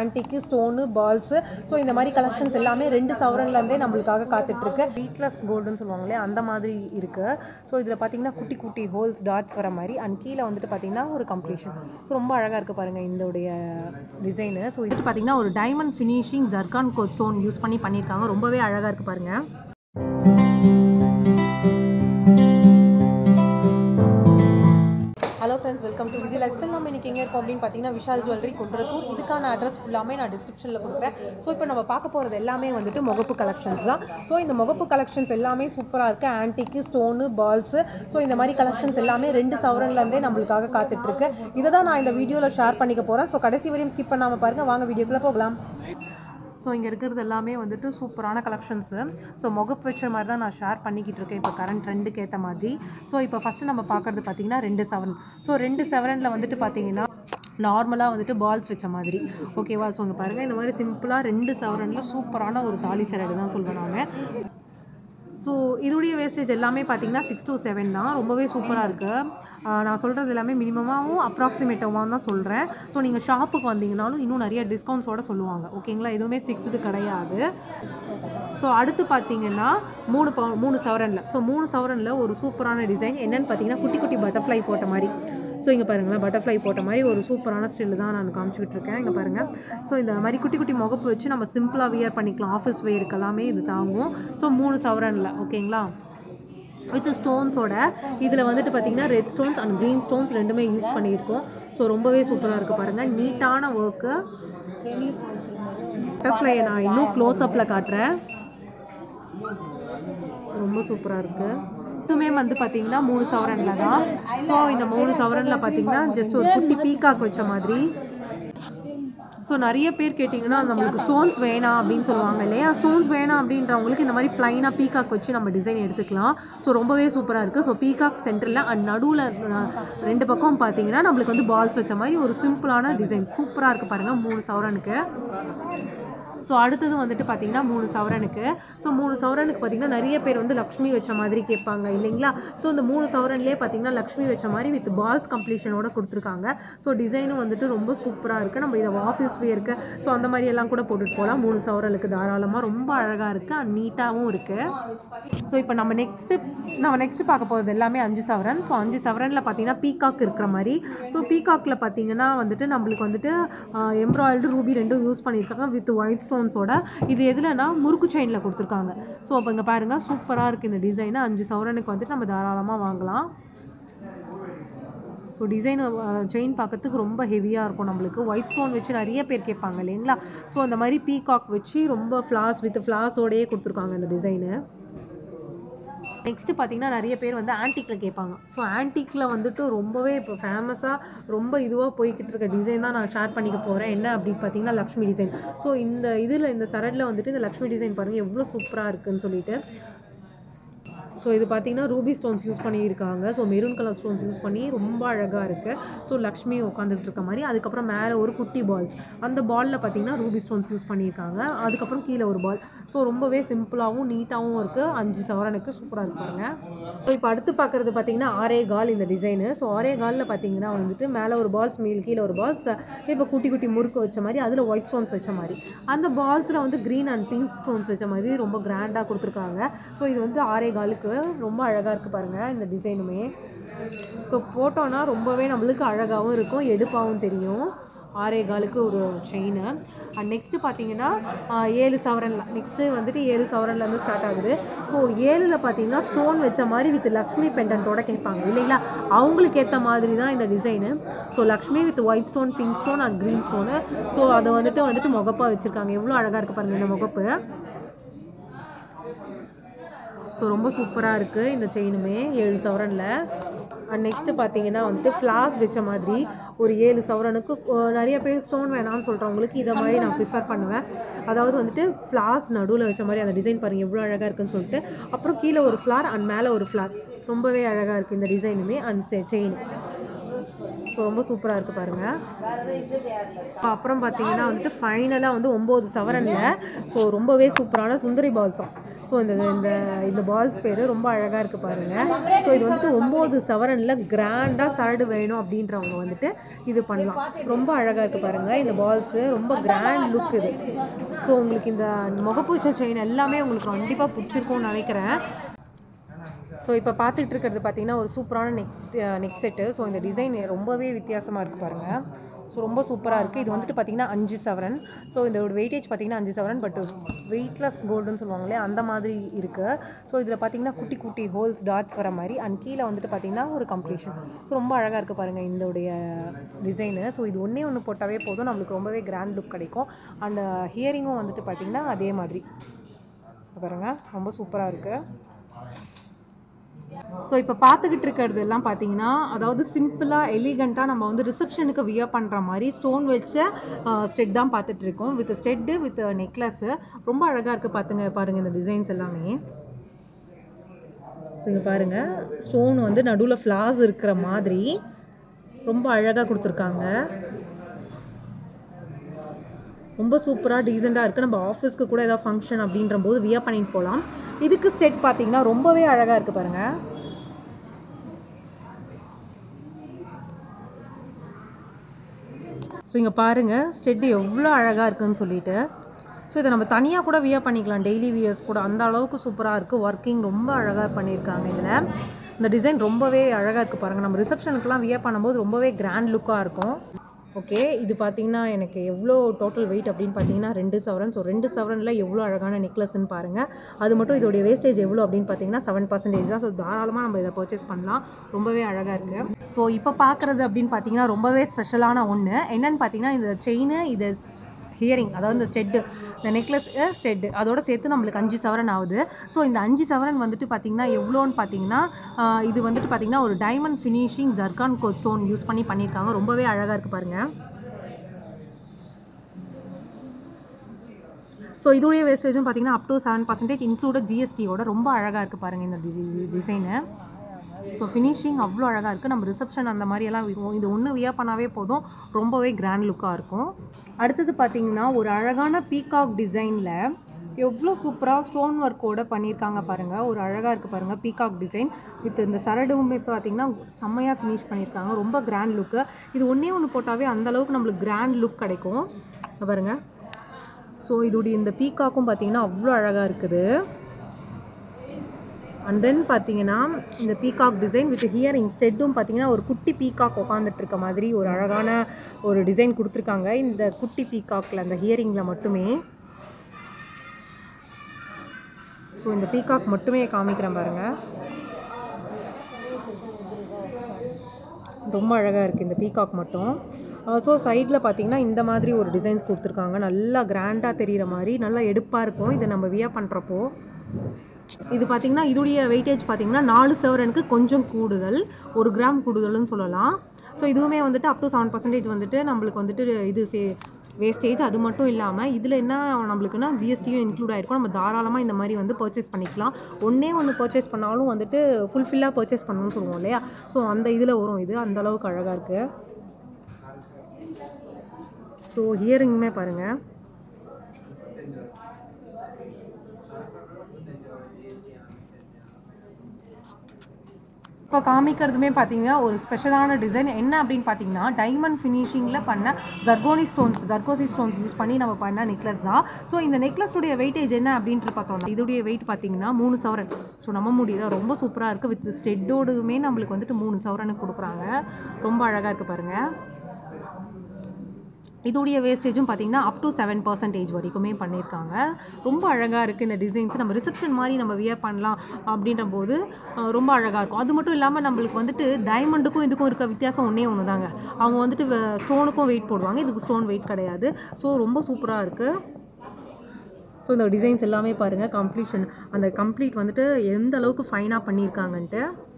antique stone balls so இந்த மாதிரி collections எல்லாமே ரெண்டு சவரன்லேருந்தே நம்மளுக்காக காத்துட்ருக்கு வீட்லெஸ் கோல்டுன்னு சொல்லுவாங்களே அந்த மாதிரி இருக்குது ஸோ இதில் பார்த்தீங்கன்னா குட்டி குட்டி ஹோல்ஸ் டாட்ஸ் வர மாதிரி அண்ட் கீழே வந்துட்டு பார்த்தீங்கன்னா ஒரு கம்ப்ளீஷன் ஸோ ரொம்ப அழகாக இருக்குது பாருங்கள் இதோடைய டிசைனு ஸோ இது பார்த்தீங்கன்னா ஒரு டைமண்ட் ஃபினிஷிங் ஜர்கான் கோ ஸ்டோன் யூஸ் பண்ணி பண்ணியிருக்காங்க ரொம்பவே அழகாக இருக்குது பாருங்கள் hello friends welcome to Vijay lifestyle நம்ம இன்றைக்கி எங்கே இருக்கோம் அப்படின்னு பார்த்தீங்கன்னா விஷால் ஜுவல்லரி குன்றத்தூர் இதுக்கான அட்ரஸ் ஃபுல்லாமே நான் டிஸ்கிரிப்ஷனில் கொடுக்குறேன் ஸோ இப்போ நம்ம பார்க்க போகிறது எல்லாமே வந்துட்டு முகப்பு கலெக்ஷன்ஸ் தான் ஸோ இந்த முகப்பு கலெக்ஷன்ஸ் எல்லாமே சூப்பராக இருக்குது ஆன்டிக்கு ஸ்டோனு பால்ஸு ஸோ இந்த மாதிரி கலெக்ஷன்ஸ் எல்லாமே ரெண்டு சவரன்லேருந்தே நம்மளுக்காக காத்துட்ருக்கு இதை தான் நான் இந்த வீடியோவில் ஷேர் பண்ணிக்க போகிறேன் ஸோ கடைசி வரையும் ஸ்கிப் பண்ணாமல் பாருங்கள் வாங்க வீடியோக்குள்ளே போகலாம் ஸோ இங்கே இருக்கிறது எல்லாமே வந்துட்டு சூப்பரான கலெக்ஷன்ஸு ஸோ முகப்பு வச்ச மாதிரி தான் நான் ஷேர் பண்ணிக்கிட்டு இருக்கேன் இப்போ கரண்ட் ட்ரெண்டுக்கு ஏற்ற மாதிரி ஸோ இப்போ ஃபஸ்ட்டு நம்ம பார்க்குறது பார்த்தீங்கன்னா ரெண்டு செவன் ஸோ ரெண்டு செவனில் வந்துட்டு பார்த்தீங்கன்னா நார்மலாக வந்துட்டு பால்ஸ் வச்ச மாதிரி ஓகேவா ஸோ இங்கே பாருங்கள் இந்த மாதிரி சிம்பிளாக ரெண்டு செவரனில் சூப்பரான ஒரு தாலி சரடு தான் சொல்வேன் நான் ஸோ இதோடைய வேஸ்டேஜ் எல்லாமே பார்த்தீங்கன்னா சிக்ஸ் to செவன் தான் ரொம்பவே சூப்பராக இருக்குது நான் சொல்கிறது எல்லாமே மினிமமாகவும் அப்ராக்சிமேட்டவாகவும் தான் சொல்கிறேன் ஸோ நீங்கள் ஷாப்புக்கு வந்தீங்கனாலும் இன்னும் நிறைய டிஸ்கவுண்ட்ஸோட சொல்லுவாங்க ஓகேங்களா எதுவுமே ஃபிக்ஸ்டு கிடையாது ஸோ அடுத்து பார்த்தீங்கன்னா மூணு பவு மூணு சவரனில் ஸோ மூணு சவரனில் ஒரு சூப்பரான டிசைன் என்னன்னு பார்த்தீங்கன்னா குட்டி குட்டி பட்டர்ஃப்ளை போட்ட மாதிரி ஸோ இங்கே பாருங்களேன் பட்டர்ஃப்ளை போட்ட மாதிரி ஒரு சூப்பரான ஸ்டில் தான் நான் காமிச்சிக்கிட்டு இருக்கேன் இங்கே பாருங்கள் ஸோ இந்த மாதிரி குட்டி குட்டி முகப்பு வச்சு நம்ம சிம்பிளாக வியர் பண்ணிக்கலாம் ஆஃபீஸ் வேருக்கு எல்லாமே இது தாங்கும் ஸோ மூணு சவரனில் ஓகேங்களா வித் ஸ்டோன்ஸோட இதில் வந்துட்டு பார்த்தீங்கன்னா red stones and green stones ரெண்டுமே யூஸ் பண்ணியிருக்கோம் ஸோ ரொம்பவே சூப்பராக இருக்குது பாருங்கள் நீட்டான ஒர்க்கு பட்டர்ஃப்ளையை நான் இன்னும் க்ளோஸ்அப்பில் காட்டுறேன் ரொம்ப சூப்பராக இருக்குது இதுவுமே வந்து பார்த்தீங்கன்னா மூணு சவரனில் தான் ஸோ இந்த மூணு சவரனில் பார்த்தீங்கன்னா ஜஸ்ட் ஒரு குட்டி பீகாக் வச்ச மாதிரி ஸோ நிறைய பேர் கேட்டிங்கன்னா நம்மளுக்கு ஸ்டோன்ஸ் வேணாம் அப்படின்னு சொல்லுவாங்க இல்லையா ஸ்டோன்ஸ் வேணாம் அப்படின்றவங்களுக்கு இந்த மாதிரி ப்ளைனாக பீகாக் வச்சு நம்ம டிசைன் எடுத்துக்கலாம் ஸோ ரொம்பவே சூப்பராக இருக்குது ஸோ பீகாக் சென்டரில் அண்ட் நடுவில் ரெண்டு பக்கம் பார்த்தீங்கன்னா நம்மளுக்கு வந்து பால்ஸ் வச்ச மாதிரி ஒரு சிம்பிளான டிசைன் சூப்பராக இருக்குது பாருங்கள் மூணு சவரனுக்கு ஸோ அடுத்தது வந்துட்டு பார்த்தீங்கன்னா மூணு சவரனுக்கு ஸோ மூணு சவரனுக்கு பார்த்தீங்கன்னா நிறைய பேர் வந்து லக்ஷ்மி வச்ச மாதிரி கேட்பாங்க இல்லைங்களா ஸோ இந்த மூணு சவரன்லேயே பார்த்தீங்கன்னா லக்ஷ்மி வச்ச மாதிரி வித் பால்ஸ் கம்ப்ளீஷனோட கொடுத்துருக்காங்க ஸோ டிசைனும் வந்துட்டு ரொம்ப சூப்பராக இருக்குது நம்ம இதை ஆஃபீஸ் வேருக்கு ஸோ அந்த மாதிரி எல்லாம் கூட போட்டுட்டு போகலாம் மூணு சவரலுக்கு தாராளமாக ரொம்ப அழகாக இருக்குது அண்ட் நீட்டாகவும் இருக்குது ஸோ இப்போ நம்ம நெக்ஸ்ட்டு நம்ம நெக்ஸ்ட் பார்க்க போகிறது எல்லாமே அஞ்சு சவரன் ஸோ அஞ்சு சவரனில் பார்த்தீங்கன்னா பீகாக் இருக்கிற மாதிரி ஸோ பீகாக்கில் பார்த்தீங்கன்னா வந்துட்டு நம்மளுக்கு வந்துட்டு எம்ப்ராய்டு ரூபி ரெண்டும் யூஸ் பண்ணியிருக்காங்க வித் ஒயிட் ஸ்டோன்ஸோட இது எதுலனா முறுக்கு செயினில் கொடுத்துருக்காங்க ஸோ அப்போ இங்கே பாருங்கள் சூப்பராக இருக்குது இந்த டிசைனு அஞ்சு சவரனுக்கு வந்துட்டு நம்ம தாராளமாக வாங்கலாம் ஸோ டிசைன் செயின் பார்க்கறதுக்கு ரொம்ப ஹெவியாக இருக்கும் நம்மளுக்கு ஒயிட் ஸ்டோன் வச்சு நிறைய பேர் கேட்பாங்க இல்லைங்களா ஸோ அந்த மாதிரி பீகாக் வச்சு ரொம்ப ஃப்ளாஸ் வித் ஃப்ளாஸோடையே கொடுத்துருக்காங்க இந்த டிசைனு நெக்ஸ்ட்டு பார்த்தீங்கன்னா நிறைய பேர் வந்து ஆன்டிக்கில் கேட்பாங்க ஸோ ஆன்டிக்கில் வந்துட்டு ரொம்பவே இப்போ ஃபேமஸாக ரொம்ப இதுவாக போய்கிட்டு இருக்க டிசைன் தான் நான் ஷேர் பண்ணிக்க போகிறேன் என்ன அப்படின்னு பார்த்தீங்கன்னா லக்ஷ்மி டிசைன் ஸோ இந்த இதில் இந்த சரடில் வந்துட்டு இந்த லக்ஷ்மி டிசைன் பாருங்கள் எவ்வளோ சூப்பராக இருக்குன்னு சொல்லிட்டு ஸோ இது பார்த்தீங்கன்னா ரூபி ஸ்டோன்ஸ் யூஸ் பண்ணியிருக்காங்க so maroon colour stones use பண்ணி ரொம்ப அழகாக இருக்குது ஸோ லக்ஷ்மி உட்காந்துட்டு இருக்க மாதிரி அதுக்கப்புறம் மேலே ஒரு குட்டி பால்ஸ் அந்த பாலில் பார்த்தீங்கன்னா ரூபி ஸ்டோன்ஸ் யூஸ் பண்ணியிருக்காங்க அதுக்கப்புறம் கீழே ஒரு பால் ஸோ ரொம்பவே சிம்பிளாகவும் நீட்டாகவும் இருக்குது அஞ்சு சவரனுக்கு சூப்பராக இருப்பாங்க ஸோ இப்போ அடுத்து பார்க்குறது பார்த்தீங்கன்னா ஆரே கால் இந்த டிசைனு ஸோ ஆரே காலில் பார்த்தீங்கன்னா வந்துட்டு மேலே ஒரு பால்ஸ் மேல் கீழே ஒரு பால்ஸ் இப்போ குட்டி குட்டி முறுக்கு வச்ச மாதிரி அதில் ஒயிட் ஸ்டோன்ஸ் வச்ச மாதிரி அந்த பால்ஸில் வந்து க்ரீன் அண்ட் பிங்க் ஸ்டோன்ஸ் வச்ச மாதிரி ரொம்ப கிராண்டாக கொடுத்துருக்காங்க ஸோ இது வந்து ஆரே காலுக்கு ரொம்ப அழகாக இருக்குது பாருங்கள் இந்த டிசைனுமே ஸோ போட்டோன்னா ரொம்பவே நம்மளுக்கு அழகாகவும் இருக்கும் எடுப்பாகவும் தெரியும் ஆரே காலுக்கு ஒரு செயின் அண்ட் நெக்ஸ்ட்டு பார்த்தீங்கன்னா ஆஹ், ஏழு சவரனில் நெக்ஸ்ட்டு வந்துட்டு ஏழு சவரன்லேருந்து ஸ்டார்ட் ஆகுது ஸோ ஏழில் பார்த்தீங்கன்னா ஸ்டோன் வச்ச மாதிரி வித் லக்ஷ்மி பெண்டன்ட்டோட கேட்பாங்க இல்லைங்களா அவங்களுக்கு ஏற்ற மாதிரி தான் இந்த design so Lakshmi with white stone pink stone and green stone so அதை வந்துட்டு வந்துட்டு முகப்பாக வச்சுருக்காங்க எவ்வளோ அழகாக இருக்குது பாருங்கள் இந்த முகப்பு ஸோ ரொம்ப சூப்பராக இருக்குது இந்த செயினுமே ஏழு சவரனில் அண்ட் நெக்ஸ்ட்டு பார்த்தீங்கன்னா வந்துட்டு ஃப்ளாஸ் வச்ச மாதிரி ஒரு ஏழு சவரனுக்கு அஹ், நிறைய பேர் ஸ்டோன் வேணாம்னு சொல்கிறவங்களுக்கு இதை மாதிரி நான் ப்ரிஃபர் பண்ணுவேன் அதாவது வந்துட்டு ஃப்ளாஸ் நடுவில் வச்ச மாதிரி அந்த டிசைன் பாருங்கள் எவ்வளோ அழகாக இருக்குன்னு சொல்லிட்டு அப்புறம் கீழே ஒரு ஃப்ளார் அண்ட் மேலே ஒரு ஃப்ளார் ரொம்பவே அழகாக இருக்குது இந்த டிசைனுமே அண்ட் செயின் ஸோ ரொம்ப சூப்பராக இருக்குது பாருங்கள் அப்புறம் பார்த்தீங்கன்னா வந்துட்டு ஃபைனலாக வந்து ஒம்பது சவரனில் ஸோ ரொம்பவே சூப்பரான சுந்தரி பால்ஸும் ஸோ இந்த இந்த இந்த பால்ஸ் பேர் ரொம்ப அழகாக இருக்குது பாருங்கள் ஸோ இது வந்துட்டு ஒம்பது சவரனில் கிராண்டாக சரடு வேணும் அப்படின்றவங்க வந்துட்டு இது பண்ணலாம் ரொம்ப அழகாக இருக்குது பாருங்கள் இந்த பால்ஸு ரொம்ப கிராண்ட் லுக் இது ஸோ உங்களுக்கு இந்த முகப்பூச்சை செயின் எல்லாமே உங்களுக்கு கண்டிப்பாக பிடிச்சிருக்கும்னு நினைக்கிறேன் ஸோ இப்போ பார்த்துட்டு இருக்கிறது பார்த்தீங்கன்னா ஒரு சூப்பரான நெக்ஸ்ட் நெக் செட்டு ஸோ இந்த டிசைன் ரொம்பவே வித்தியாசமாக இருக்குது பாருங்கள் ஸோ ரொம்ப சூப்பராக இருக்குது இது வந்துட்டு பார்த்தீங்கன்னா அஞ்சு சவரன் ஸோ இந்த வெயிட்டேஜ் பார்த்தீங்கன்னா அஞ்சு சவரன் பட் வெயிட்லெஸ் கோல்டுன்னு சொல்லுவாங்களே அந்த மாதிரி இருக்குது ஸோ இதில் பார்த்தீங்கன்னா குட்டி குட்டி ஹோல்ஸ் டாட்ஸ் வர மாதிரி அண்ட் கீழே வந்துட்டு பார்த்தீங்கன்னா ஒரு கம்ப்ளீஷன் ஸோ ரொம்ப அழகாக இருக்குது பாருங்கள் இதோடைய டிசைனு ஸோ இது ஒன்றே ஒன்று போட்டாவே போதும் நம்மளுக்கு ரொம்பவே கிராண்ட் லுக் கிடைக்கும் அண்ட் ஹியரிங்கும் வந்துட்டு பார்த்தீங்கன்னா அதே மாதிரி பாருங்கள் ரொம்ப சூப்பராக இருக்குது ஸோ இப்போ பார்த்துக்கிட்டு இருக்கிறது எல்லாம் பார்த்தீங்கன்னா அதாவது சிம்பிளாக எலிகண்ட்டாக நம்ம வந்து ரிசப்ஷனுக்கு வியர் பண்ணுற மாதிரி ஸ்டோன் வச்ச ஸ்டெட் தான் பார்த்துட்டு இருக்கோம் வித் ஸ்டெட்டு வித் நெக்லஸ்ஸு ரொம்ப அழகாக இருக்குது பார்த்துங்க பாருங்கள் இந்த டிசைன்ஸ் எல்லாமே ஸோ இங்கே பாருங்கள் ஸ்டோன் வந்து நடுவில் ஃப்ளாஸ் இருக்கிற மாதிரி ரொம்ப அழகாக கொடுத்துருக்காங்க ரொம்ப சூப்பராக டீசெண்டாக இருக்குது நம்ம ஆஃபீஸ்க்கு கூட ஏதாவது ஃபங்க்ஷன் அப்படின்ற போது வியர் பண்ணிட்டு போகலாம் இதுக்கு ஸ்டெட் பார்த்தீங்கன்னா ரொம்பவே அழகாக இருக்குது பாருங்கள் ஸோ இங்கே பாருங்கள் ஸ்டெட் எவ்வளோ அழகாக இருக்குன்னு சொல்லிட்டு ஸோ இதை நம்ம தனியாக கூட வியர் பண்ணிக்கலாம் டெய்லி வியர்ஸ் கூட அந்த அளவுக்கு சூப்பராக இருக்குது ஒர்க்கிங் ரொம்ப அழகாக பண்ணியிருக்காங்க இதில் இந்த டிசைன் ரொம்பவே அழகாக இருக்குது பாருங்கள் நம்ம ரிசப்ஷனுக்குலாம் வியர் பண்ணும்போது ரொம்பவே கிராண்ட் லுக்காக இருக்கும் ஓகே இது பார்த்தீங்கன்னா எனக்கு எவ்வளோ டோட்டல் வெயிட் அப்படின்னு பார்த்தீங்கன்னா ரெண்டு சவரன் ஸோ ரெண்டு சவரனில் எவ்வளோ அழகான நெக்லஸ்ன்னு பாருங்கள் அது மட்டும் இதோடைய வேஸ்டேஜ் எவ்வளோ அப்படின்னு பார்த்தீங்கன்னா செவன் பர்சன்டேஜ் தான் ஸோ தாராளமாக நம்ம இதை பர்ச்சேஸ் பண்ணலாம் ரொம்பவே அழகாக இருக்குது ஸோ இப்போ பார்க்குறது அப்படின்னு பார்த்தீங்கன்னா ரொம்பவே ஸ்பெஷலான ஒன்று என்னன்னு பார்த்தீங்கன்னா இந்த செயின் இது ஹியரிங் அதாவது இந்த ஸ்டெட்டு இந்த நெக்லஸ் ஸ்டெட்டு அதோட சேர்த்து நம்மளுக்கு அஞ்சு சவரன் ஆகுது ஸோ இந்த அஞ்சு சவரன் வந்துட்டு பார்த்தீங்கன்னா எவ்வளோன்னு பார்த்தீங்கன்னா ஆஹ் இது வந்துட்டு பார்த்தீங்கன்னா ஒரு டைமண்ட் ஃபினிஷிங் ஜர்கான் கோ ஸ்டோன் யூஸ் பண்ணி பண்ணியிருக்காங்க ரொம்பவே அழகாக இருக்குது பாருங்கள் ஸோ இதோடைய வேஸ்டேஜும் பார்த்தீங்கன்னா up to seven percentage included ஜிஎஸ்டியோட ரொம்ப அழகாக இருக்குது பாருங்கள் இந்த டிசைனு ஸோ ஃபினிஷிங் அவ்வளோ அழகாக இருக்குது நம்ம ரிசப்ஷன் அந்த மாதிரி எல்லாம் வி- இது ஒன்று வியர் பண்ணாவே போதும் ரொம்பவே கிராண்ட் லுக்காக இருக்கும் அடுத்தது பார்த்தீங்கன்னா ஒரு அழகான பீகாக் டிசைனில் எவ்வளோ சூப்பராக ஸ்டோன் ஒர்க்கோட பண்ணியிருக்காங்க பாருங்கள் ஒரு அழகாக இருக்குது பாருங்கள் பீகாக் டிசைன் வித் இந்த சரடுமே பார்த்தீங்கன்னா செம்மையாக ஃபினிஷ் பண்ணியிருக்காங்க ரொம்ப கிராண்ட் லுக்கு இது ஒன்றே ஒன்று போட்டாவே அந்த அளவுக்கு நம்மளுக்கு கிராண்ட் லுக் கிடைக்கும் இங்க பாருங்க ஸோ இதோடைய இந்த பீகாக்கும் பார்த்தீங்கன்னா அவ்வளோ அழகாக இருக்குது அண்ட் தென் பார்த்தீங்கன்னா இந்த பீகாக் டிசைன் வித் ஹியரிங் ஸ்டெட்டும் பார்த்தீங்கன்னா ஒரு குட்டி பீகாக் உட்காந்துட்டு இருக்க மாதிரி ஒரு அழகான ஒரு டிசைன் கொடுத்துருக்காங்க இந்த குட்டி பீகாக்கில் அந்த ஹியரிங்கில் மட்டுமே ஸோ இந்த பீகாக் மட்டுமே காமிக்கிறேன் பாருங்கள் ரொம்ப அழகாக இருக்குது இந்த பீகாக் மட்டும் ஸோ சைடில் பார்த்தீங்கன்னா இந்த மாதிரி ஒரு டிசைன்ஸ் கொடுத்துருக்காங்க நல்லா கிராண்டாக தெரிகிற மாதிரி நல்லா எடுப்பாக இருக்கும் இதை நம்ம வியர் பண்ணுறப்போ இது பார்த்தீங்கன்னா இதோடைய வெயிட்டேஜ் பார்த்தீங்கன்னா நாலு சவரனுக்கு கொஞ்சம் கூடுதல் ஒரு கிராம் கூடுதல்னு சொல்லலாம் ஸோ இதுவுமே வந்துட்டு அப் டு செவன் பர்சன்டேஜ் வந்துட்டு நம்மளுக்கு வந்துட்டு இது சே வேஸ்டேஜ் அது மட்டும் இல்லாமல் இதில் என்ன நம்மளுக்குன்னா ஜிஎஸ்டியும் இன்க்ளூட் ஆகிருக்கும் நம்ம தாராளமாக இந்த மாதிரி வந்து பர்ச்சேஸ் பண்ணிக்கலாம் ஒன்றே ஒன்று பர்ச்சேஸ் பண்ணாலும் வந்துட்டு ஃபுல்ஃபில்லாக பர்ச்சேஸ் பண்ணணும்னு சொல்லுவோம் இல்லையா ஸோ அந்த இதில் வரும் இது அந்த அளவுக்கு அழகாக இருக்குது ஸோ ஹியரிங்குமே பாருங்கள் இப்போ காமிக்கிறதுமே பார்த்தீங்கன்னா ஒரு ஸ்பெஷலான டிசைன் என்ன அப்படின்னு பார்த்தீங்கன்னா டைமண்ட் ஃபினிஷிங்கில் பண்ண zirconia stones zirconia stones use பண்ணி நம்ம பண்ண நெக்லஸ் தான் ஸோ இந்த நெக்லஸுடைய வெயிட்டேஜ் என்ன அப்படின்ட்டு பார்த்தோம்னா இதோடைய வெயிட் பார்த்தீங்கன்னா மூணு சவரன் ஸோ நம்ம முடியுது ரொம்ப சூப்பராக இருக்குது வித் ஸ்டெட்டோடுமே நம்மளுக்கு வந்துட்டு மூணு சவரனுக்கு கொடுக்குறாங்க ரொம்ப அழகாக இருக்குது பாருங்கள் இதோடைய வேஸ்டேஜும் பார்த்தீங்கன்னா அப் டு செவன் பர்சன்டேஜ் வரைக்குமே பண்ணியிருக்காங்க ரொம்ப அழகாக இருக்குது இந்த டிசைன்ஸ் நம்ம ரிசப்ஷன் மாதிரி நம்ம வியர் பண்ணலாம் அப்படின்ற போது அஹ், ரொம்ப அழகாக இருக்கும் அது மட்டும் இல்லாமல் நம்மளுக்கு வந்துட்டு டைமண்டுக்கும் இதுக்கும் இருக்க வித்தியாசம் ஒன்றே ஒன்று தாங்க அவங்க வந்துட்டு ஸ்டோனுக்கும் வெயிட் போடுவாங்க இதுக்கு ஸ்டோன் வெயிட் கிடையாது ஸோ ரொம்ப சூப்பராக இருக்குது ஸோ இந்த டிசைன்ஸ் எல்லாமே பாருங்கள் கம்ப்ளீஷன் அந்த கம்ப்ளீட் வந்துட்டு எந்த அளவுக்கு ஃபைனாக பண்ணியிருக்காங்கன்ட்டு